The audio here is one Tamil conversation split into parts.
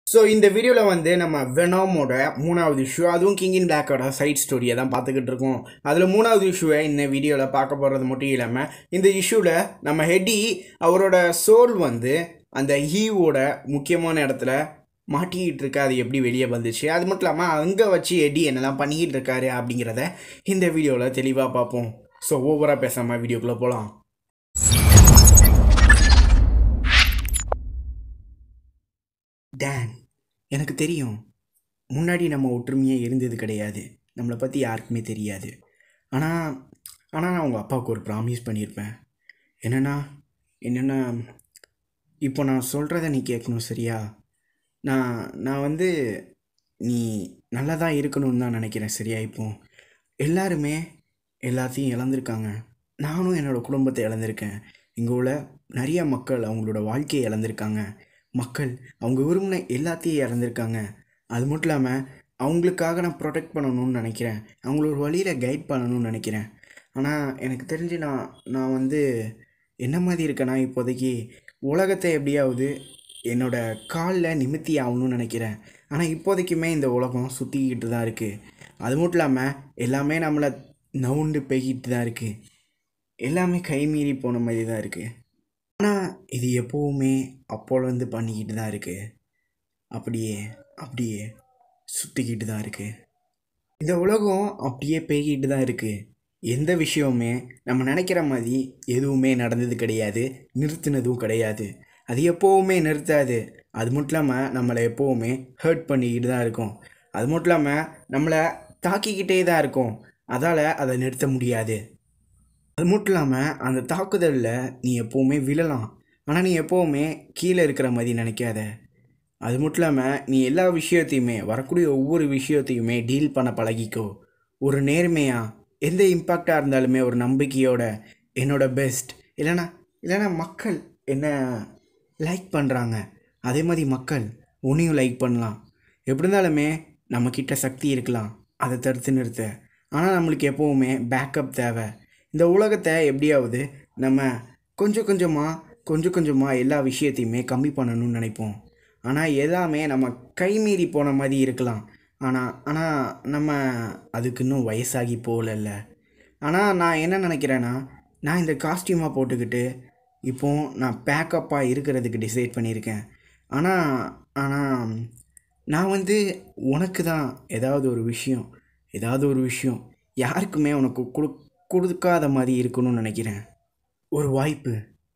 ஸோ இந்த வீடியோவில் வந்து நம்ம வெனாமோட மூணாவது இஷ்யூ அதுவும் கிங் இன் பிளாக்கோட சைட் ஸ்டோரியை தான் பார்த்துக்கிட்டு இருக்கோம் அதில் மூணாவது இஷ்யூவை இந்த வீடியோவில் பார்க்க போகிறது மட்டும் இல்லாமல் இந்த இஷ்யூவில் நம்ம ஹெட்டி அவரோட சோல் வந்து அந்த ஹீவோட முக்கியமான இடத்துல மாட்டிக்கிட்டு இருக்கு அது எப்படி வெளியே வந்துச்சு அது மட்டும் இல்லாமல் அங்கே வச்சு எடி என்னெல்லாம் பண்ணிக்கிட்டு இருக்காரு அப்படிங்கிறத இந்த வீடியோவில் தெளிவாக பார்ப்போம் ஸோ ஓவராக பேசாமல் வீடியோக்குள்ளே போகலாம் டேன் எனக்கு தெரியும் முன்னாடி நம்ம ஒற்றுமையாக இருந்தது கிடையாது நம்மளை பற்றி யாருக்குமே தெரியாது ஆனால் ஆனால் நான் உங்கள் அப்பாவுக்கு ஒரு ப்ராமிஸ் பண்ணியிருப்பேன் என்னென்னா என்னென்னா இப்போ நான் சொல்கிறத நீ கேட்கணும் சரியா நான் நான் வந்து நீ நல்லா தான் இருக்கணும்னு தான் நினைக்கிறேன் சரியா இப்போ எல்லாருமே எல்லாத்தையும் இழந்திருக்காங்க நானும் என்னோடய குடும்பத்தை இழந்திருக்கேன் இங்கே உள்ள நிறைய மக்கள் அவங்களோட வாழ்க்கையை இழந்திருக்காங்க மக்கள் அவங்க விரும்பின எல்லாத்தையும் இழந்திருக்காங்க அது மட்டும் இல்லாமல் அவங்களுக்காக நான் ப்ரொடெக்ட் பண்ணணும்னு நினைக்கிறேன் அவங்கள ஒரு வழியில் கைட் பண்ணணும்னு நினைக்கிறேன் ஆனால் எனக்கு தெரிஞ்சு நான் நான் வந்து என்ன மாதிரி இருக்கேன்னா இப்போதைக்கு உலகத்தை எப்படியாவது என்னோட காலில் நிமித்தி ஆகணும்னு நினைக்கிறேன் ஆனால் இப்போதைக்குமே இந்த உலகம் சுற்றிக்கிட்டு தான் இருக்குது அது மட்டும் இல்லாமல் எல்லாமே நம்மளை நவுண்டு பெய்கிட்டு தான் இருக்குது எல்லாமே கைமீறி போன மாதிரி தான் இருக்குது ஆனால் இது எப்போவுமே அப்போலேருந்து பண்ணிக்கிட்டு தான் இருக்குது அப்படியே அப்படியே சுற்றிக்கிட்டு தான் இருக்குது இந்த உலகம் அப்படியே பெய்கிட்டு தான் இருக்குது எந்த விஷயமுமே நம்ம நினைக்கிற மாதிரி எதுவுமே நடந்தது கிடையாது நிறுத்தினதும் கிடையாது அது எப்போவுமே நிறுத்தாது அது மட்டும் இல்லாமல் நம்மளை எப்போவுமே ஹர்ட் பண்ணிக்கிட்டு தான் இருக்கும் அது மட்டும் இல்லாமல் நம்மளை தாக்கிக்கிட்டே தான் இருக்கும் அதால் அதை நிறுத்த முடியாது அது மட்டும் இல்லாமல் அந்த தாக்குதலில் நீ எப்போவுமே விழலாம் ஆனால் நீ எப்போவுமே கீழே இருக்கிற மாதிரி நினைக்காத அது மட்டும் இல்லாமல் நீ எல்லா விஷயத்தையுமே வரக்கூடிய ஒவ்வொரு விஷயத்தையுமே டீல் பண்ண பழகிக்கோ ஒரு நேர்மையாக எந்த இம்பேக்டாக இருந்தாலுமே ஒரு நம்பிக்கையோட என்னோட பெஸ்ட் இல்லைனா இல்லைனா மக்கள் என்ன லைக் பண்ணுறாங்க அதே மாதிரி மக்கள் உன்னையும் லைக் பண்ணலாம் எப்படி இருந்தாலுமே நம்மக்கிட்ட சக்தி இருக்கலாம் அதை தடுத்து நிறுத்த ஆனால் நம்மளுக்கு எப்போவுமே பேக்கப் தேவை இந்த உலகத்தை எப்படியாவது நம்ம கொஞ்சம் கொஞ்சமாக கொஞ்சம் கொஞ்சமாக எல்லா விஷயத்தையுமே கம்மி பண்ணணும்னு நினைப்போம் ஆனால் எல்லாமே நம்ம கைமீறி போன மாதிரி இருக்கலாம் ஆனால் ஆனால் நம்ம அதுக்கு இன்னும் வயசாகி போகலல்ல ஆனால் நான் என்ன நினைக்கிறேன்னா நான் இந்த காஸ்டியூமாக போட்டுக்கிட்டு இப்போ நான் பேக்கப்பாக இருக்கிறதுக்கு டிசைட் பண்ணியிருக்கேன் ஆனால் ஆனால் நான் வந்து உனக்கு தான் ஏதாவது ஒரு விஷயம் ஏதாவது ஒரு விஷயம் யாருக்குமே உனக்கு கொடு கொடுக்காத மாதிரி இருக்கணும்னு நினைக்கிறேன் ஒரு வாய்ப்பு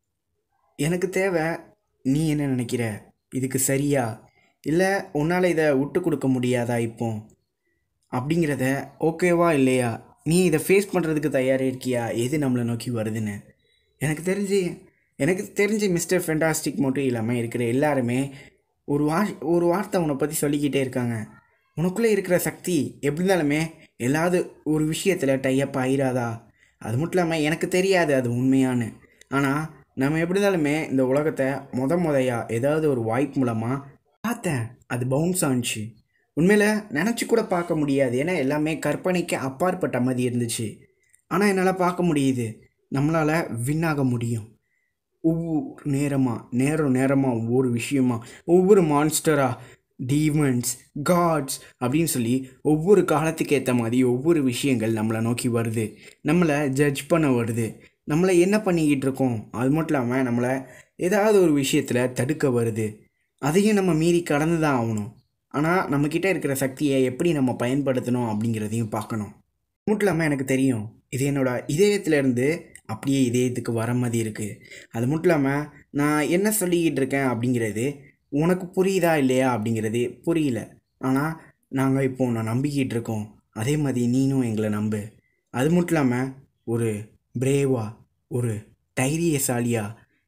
எனக்கு தேவை நீ என்ன நினைக்கிற இதுக்கு சரியா இல்லை உன்னால் இதை விட்டு கொடுக்க முடியாதா இப்போ அப்படிங்கிறத ஓகேவா இல்லையா நீ இதை ஃபேஸ் பண்ணுறதுக்கு தயாராக இருக்கியா எது நம்மளை நோக்கி வருதுன்னு எனக்கு தெரிஞ்சு எனக்கு தெரிஞ்சு மிஸ்டர் ஃபென்டாஸ்டிக் மட்டும் இல்லாமல் இருக்கிற எல்லாருமே ஒரு வா ஒரு வார்த்தை உன்னை பற்றி சொல்லிக்கிட்டே இருக்காங்க உனக்குள்ளே இருக்கிற சக்தி எப்படி இருந்தாலுமே எல்லாவது ஒரு விஷயத்தில் டைப் ஆயிராதா அது மட்டும் இல்லாமல் எனக்கு தெரியாது அது உண்மையான்னு ஆனால் நம்ம எப்படி இருந்தாலுமே இந்த உலகத்தை முத முதையா ஏதாவது ஒரு வாய்ப்பு மூலமாக பார்த்தேன் அது பவுன்ஸ் ஆனிச்சு உண்மையில் நினச்சி கூட பார்க்க முடியாது ஏன்னா எல்லாமே கற்பனைக்கு அப்பாற்பட்ட மாதிரி இருந்துச்சு ஆனால் என்னால் பார்க்க முடியுது நம்மளால் வின் ஆக முடியும் ஒவ்வொரு நேரமாக நேரம் நேரமாக ஒவ்வொரு விஷயமா ஒவ்வொரு மான்ஸ்டராக டீமன்ஸ் காட்ஸ் அப்படின்னு சொல்லி ஒவ்வொரு காலத்துக்கு ஏற்ற மாதிரி ஒவ்வொரு விஷயங்கள் நம்மளை நோக்கி வருது நம்மளை ஜட்ஜ் பண்ண வருது நம்மளை என்ன பண்ணிக்கிட்டு இருக்கோம் அது மட்டும் இல்லாமல் நம்மளை ஏதாவது ஒரு விஷயத்தில் தடுக்க வருது அதையும் நம்ம மீறி கடந்து தான் ஆகணும் ஆனால் நம்மக்கிட்ட இருக்கிற சக்தியை எப்படி நம்ம பயன்படுத்தணும் அப்படிங்கிறதையும் பார்க்கணும் மட்டும் இல்லாமல் எனக்கு தெரியும் இது என்னோடய இதயத்துலேருந்து அப்படியே இதயத்துக்கு வர மாதிரி இருக்குது அது மட்டும் இல்லாமல் நான் என்ன சொல்லிக்கிட்டு இருக்கேன் அப்படிங்கிறது உனக்கு புரியுதா இல்லையா அப்படிங்கிறது புரியல ஆனால் நாங்கள் இப்போ உன்னை நம்பிக்கிட்டு இருக்கோம் அதே மாதிரி நீனும் எங்களை நம்பு அது மட்டும் இல்லாமல் ஒரு பிரேவா ஒரு தைரியசாலியா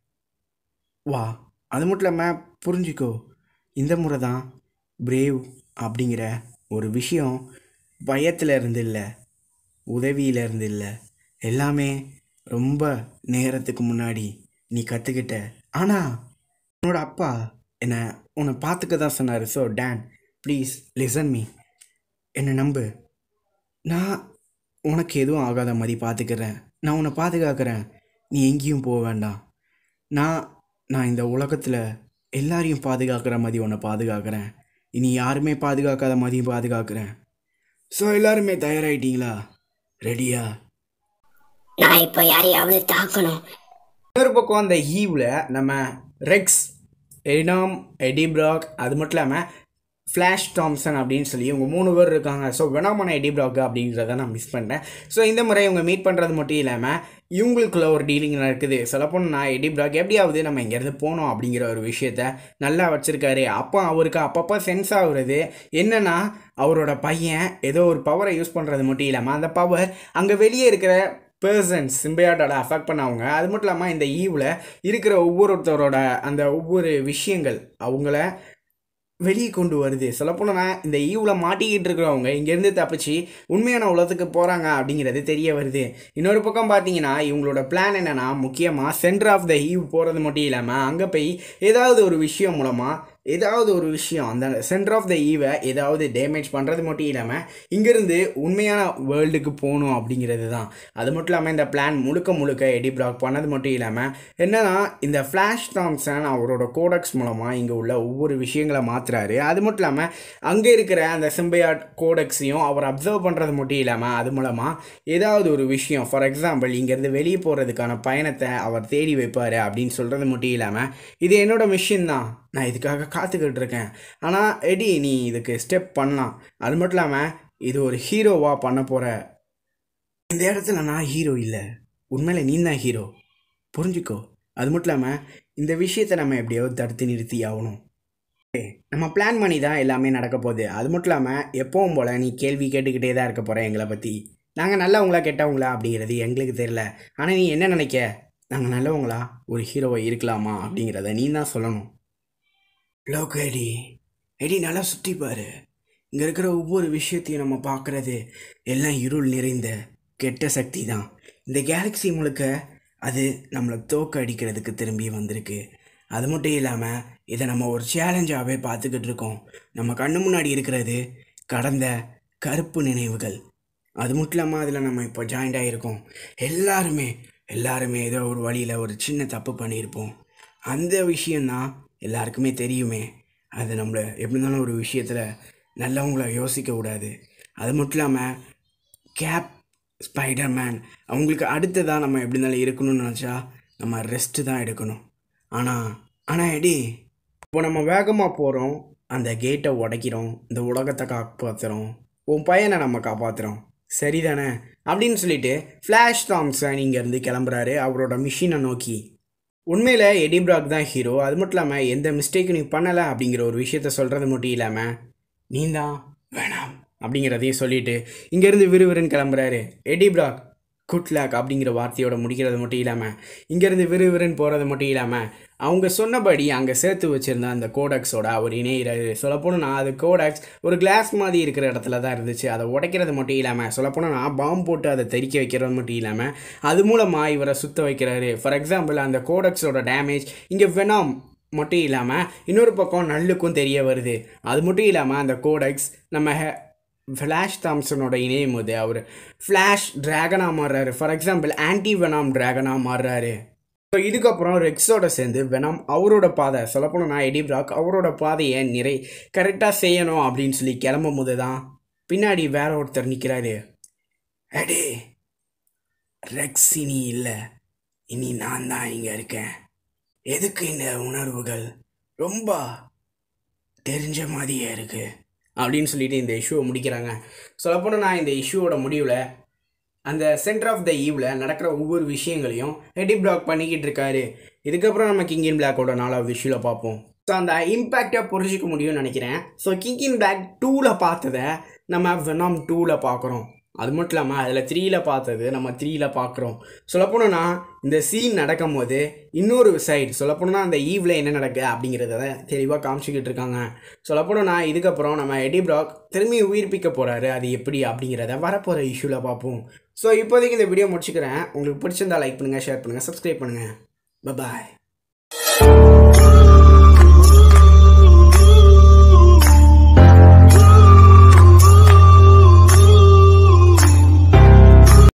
வா அது மட்டும் இல்லாமல் புரிஞ்சுக்கோ இந்த முறை தான் பிரேவ் அப்படிங்கிற ஒரு விஷயம் பயத்தில் இருந்து இல்லை உதவியில் இருந்து இல்லை எல்லாமே ரொம்ப நேரத்துக்கு முன்னாடி நீ கற்றுக்கிட்ட ஆனால் உன்னோட அப்பா என்னை உன்னை பார்த்துக்க தான் சொன்னார் so then please listen me என்னை நம்பு நான் உனக்கு எதுவும் ஆகாத மாதிரி பார்த்துக்கிறேன் நான் உன்னை பாதுகாக்கிறேன் நீ எங்கேயும் போக வேண்டாம் நான் நான் இந்த உலகத்தில் எல்லாரையும் பாதுகாக்கிற மாதிரி உன்னை பாதுகாக்கிறேன் இனி யாருமே பாதுகாக்காத மாதிரியும் பாதுகாக்கிறேன் ஸோ எல்லாருமே தயாராகிட்டீங்களா ரெடியா நான் இப்போ யாரையாவது தாக்கணும் இன்னொரு பக்கம் அந்த ஈவில் நம்ம ரெக்ஸ் எனாம் எடிப்ராக் அது மட்டும் இல்லாமல் ஃப்ளாஷ் டாம்சன் அப்படின்னு சொல்லி இவங்க மூணு பேர் இருக்காங்க ஸோ வெனாமான எடிப்ராக் அப்படின்றத நான் மிஸ் பண்ணிட்டேன் ஸோ இந்த முறை இவங்க மீட் பண்ணுறது மட்டும் இல்லாமல் இவங்களுக்குள்ள ஒரு டீலிங் நடக்குது சொல்லப்போனால் நான் எடிப்ராக் எப்படியாவது நம்ம இங்கேருந்து போனோம் அப்படிங்கிற ஒரு விஷயத்த நல்லா வச்சுருக்காரு அப்போ அவருக்கு அப்பப்போ சென்ஸ் ஆகுறது என்னென்னா அவரோட பையன் ஏதோ ஒரு பவரை யூஸ் பண்ணுறது மட்டும் இல்லாமல் அந்த பவர் அங்கே வெளியே இருக்கிற பர்சன்ஸ் சிம்பையாட்டோட அஃபெக்ட் பண்ணவங்க அது மட்டும் இல்லாமல் இந்த ஈவில் இருக்கிற ஒவ்வொருத்தரோட அந்த ஒவ்வொரு விஷயங்கள் அவங்கள வெளியே கொண்டு வருது சொல்லப்போனால் இந்த ஈவில் மாட்டிக்கிட்டு இருக்கிறவங்க இங்கேருந்து தப்பிச்சு உண்மையான உலகத்துக்கு போகிறாங்க அப்படிங்கிறது தெரிய வருது இன்னொரு பக்கம் பார்த்தீங்கன்னா இவங்களோட பிளான் என்னென்னா முக்கியமாக சென்டர் ஆஃப் த ஈவ் போகிறது மட்டும் இல்லாமல் அங்கே போய் ஏதாவது ஒரு விஷயம் மூலமாக ஏதாவது ஒரு விஷயம் அந்த சென்டர் ஆஃப் த ஈவை ஏதாவது டேமேஜ் பண்ணுறது மட்டும் இல்லாமல் இங்கேருந்து உண்மையான வேர்ல்டுக்கு போகணும் அப்படிங்கிறது தான் அது மட்டும் இல்லாமல் இந்த பிளான் முழுக்க முழுக்க எடி பிளாக் பண்ணது மட்டும் இல்லாமல் என்னன்னா இந்த ஃப்ளாஷ் தாம்சன் அவரோட கோடக்ஸ் மூலமாக இங்கே உள்ள ஒவ்வொரு விஷயங்களை மாற்றுறாரு அது மட்டும் இல்லாமல் அங்கே இருக்கிற அந்த சிம்பையாட் கோடக்ஸையும் அவர் அப்சர்வ் பண்ணுறது மட்டும் இல்லாமல் அது மூலமாக ஏதாவது ஒரு விஷயம் ஃபார் எக்ஸாம்பிள் இங்கேருந்து வெளியே போகிறதுக்கான பயணத்தை அவர் தேடி வைப்பார் அப்படின்னு சொல்கிறது மட்டும் இல்லாமல் இது என்னோட மிஷின் தான் நான் இதுக்காக காத்துக்கிட்டு இருக்கேன் ஆனால் எடி நீ இதுக்கு ஸ்டெப் பண்ணலாம் அது மட்டும் இல்லாமல் இது ஒரு ஹீரோவாக பண்ண போகிற இந்த இடத்துல நான் ஹீரோ இல்லை உண்மையில நீ தான் ஹீரோ புரிஞ்சுக்கோ அது மட்டும் இல்லாமல் இந்த விஷயத்தை நம்ம எப்படியாவது தடுத்து நிறுத்தி ஆகணும் ஏய், நம்ம பிளான் பண்ணி தான் எல்லாமே நடக்க போகுது அது மட்டும் இல்லாமல் எப்பவும் போல் நீ கேள்வி கேட்டுக்கிட்டே தான் இருக்க போகிற எங்களை பற்றி நாங்கள் நல்லவங்களா கெட்டவங்களா அப்படிங்கிறது எங்களுக்கு தெரியல ஆனால் நீ என்ன நினைக்க நாங்கள் நல்லவங்களா ஒரு ஹீரோவை இருக்கலாமா அப்படிங்கிறத நீ தான் சொல்லணும் லோக் எடி எடி நல்லா சுற்றி பாரு இங்கே இருக்கிற ஒவ்வொரு விஷயத்தையும் நம்ம பார்க்குறது எல்லாம் இருள் நிறைந்த கெட்ட சக்தி தான் இந்த கேலக்ஸி முழுக்க அது நம்மளை தோக்க அடிக்கிறதுக்கு திரும்பி வந்திருக்கு அது மட்டும் இல்லாமல் இதை நம்ம ஒரு சேலஞ்சாகவே பார்த்துக்கிட்டு இருக்கோம் நம்ம கண்ணு முன்னாடி இருக்கிறது கடந்த கருப்பு நினைவுகள் அது மட்டும் இல்லாமல் அதில் நம்ம இப்போ ஜாயிண்ட் ஆகிருக்கோம் எல்லாருமே எல்லாருமே ஏதோ ஒரு வழியில் ஒரு சின்ன தப்பு பண்ணியிருப்போம் அந்த விஷயந்தான் எல்லாருக்குமே தெரியுமே அது நம்மளை எப்படி இருந்தாலும் ஒரு விஷயத்தில் நல்லவங்கள யோசிக்க கூடாது அது மட்டும் இல்லாமல் கேப் ஸ்பைடர்மேன் அவங்களுக்கு அடுத்ததாக நம்ம எப்படி இருந்தாலும் இருக்கணும்னு நினச்சா நம்ம ரெஸ்ட்டு தான் எடுக்கணும் ஆனால் ஆனால் எடி இப்போ நம்ம வேகமாக போகிறோம் அந்த கேட்டை உடைக்கிறோம் இந்த உலகத்தை காப்பாற்றுறோம் உன் பையனை நம்ம காப்பாற்றுறோம் சரிதானே அப்படின்னு சொல்லிட்டு ஃப்ளாஷ் தாம்சன் இங்கேருந்து கிளம்புறாரு அவரோட மிஷினை நோக்கி உண்மையில் எடி பிராக் தான் ஹீரோ அது மட்டும் இல்லாமல் எந்த மிஸ்டேக்கும் நீ பண்ணலை அப்படிங்கிற ஒரு விஷயத்த சொல்கிறது மட்டும் இல்லாமல் நீ தான் வேணாம் அப்படிங்கிறதையும் சொல்லிட்டு இங்கேருந்து விறுவிறுன்னு கிளம்புறாரு எடி பிராக் குட் லாக் அப்படிங்கிற வார்த்தையோட முடிக்கிறது மட்டும் இல்லாமல் இங்கேருந்து விறுவிறுன்னு போகிறது மட்டும் இல்லாமல் அவங்க சொன்னபடி அங்கே சேர்த்து வச்சுருந்த அந்த கோடக்ஸோட அவர் இணையிறாரு சொல்லப்போனா அது கோடக்ஸ் ஒரு கிளாஸ் மாதிரி இருக்கிற இடத்துல தான் இருந்துச்சு அதை உடைக்கிறது மட்டும் இல்லாமல் சொல்லப்போனா பாம்பு போட்டு அதை தெறிக்க வைக்கிறது மட்டும் இல்லாமல் அது மூலமாக இவரை சுத்த வைக்கிறாரு ஃபார் எக்ஸாம்பிள் அந்த கோடக்ஸோட டேமேஜ் இங்கே வெனாம் மட்டும் இல்லாமல் இன்னொரு பக்கம் நல்லுக்கும் தெரிய வருது அது மட்டும் இல்லாமல் அந்த கோடக்ஸ் நம்ம ஹே- ஃப்ளாஷ் தாம்சனோட இணையும் போது அவர் ஃப்ளாஷ் ட்ராகனாக மாறுறாரு ஃபார் எக்ஸாம்பிள் ஆன்டி வெனாம் ட்ராகனாக மாறுறாரு ஸோ இதுக்கப்புறம் ரெக்ஸோட சேர்ந்து வெனாம் அவரோட பாதை சொல்லப்போனா எடி பிராக் அவரோட பாதையை நிறை கரெக்டாக செய்யணும் அப்படின்னு சொல்லி கிளம்பும் போது தான் பின்னாடி வேற ஒருத்தர் நிற்கிறாரு அடே ரெக்ஸ் இனி இல்லை இனி நான் தான் இங்கே இருக்கேன் எதுக்கு இந்த உணர்வுகள் ரொம்ப தெரிஞ்ச மாதிரியே இருக்கு அப்படின்னு சொல்லிட்டு இந்த இஷ்யூவை முடிக்கிறாங்க சொல்லப்போனால் நான் இந்த இஷ்யூவோட முடிவில் அந்த சென்டர் ஆஃப் த ஈவில் நடக்கிற ஒவ்வொரு விஷயங்களையும் எடி பிளாக் பண்ணிக்கிட்டு இருக்காரு இதுக்கப்புறம் நம்ம கிங் இன் பிளாக்கோட நாலாவது இஷ்யூவில் பார்ப்போம் ஸோ அந்த இம்பேக்டை புரிஞ்சிக்க முடியும்னு நினைக்கிறேன் ஸோ கிங் இன் பிளாக் டூவில் பார்த்ததை நம்ம வெனாம் டூவில் பார்க்குறோம் அது மட்டும் இல்லாமல் அதில் த்ரீயில் பார்த்தது நம்ம த்ரீயில் பார்க்குறோம் சொல்லப்போனா இந்த சீன் நடக்கும்போது இன்னொரு சைடு சொல்லப்போனா அந்த ஈவில் என்ன நடக்குது அப்படிங்கிறத தெளிவாக காமிச்சிக்கிட்டு இருக்காங்க சொல்லப்போனா இதுக்கப்புறம் நம்ம எடி பிராக் திரும்பி உயிர்ப்பிக்க போகிறாரு அது எப்படி அப்படிங்கிறத வரப்போகிற இஷ்யூவில் பார்ப்போம் ஸோ இப்போதைக்கு இந்த வீடியோ முடிச்சுக்கிறேன் உங்களுக்கு பிடிச்சிருந்தா லைக் பண்ணுங்கள் ஷேர் பண்ணுங்கள் சப்ஸ்கிரைப் பண்ணுங்கள் பாய்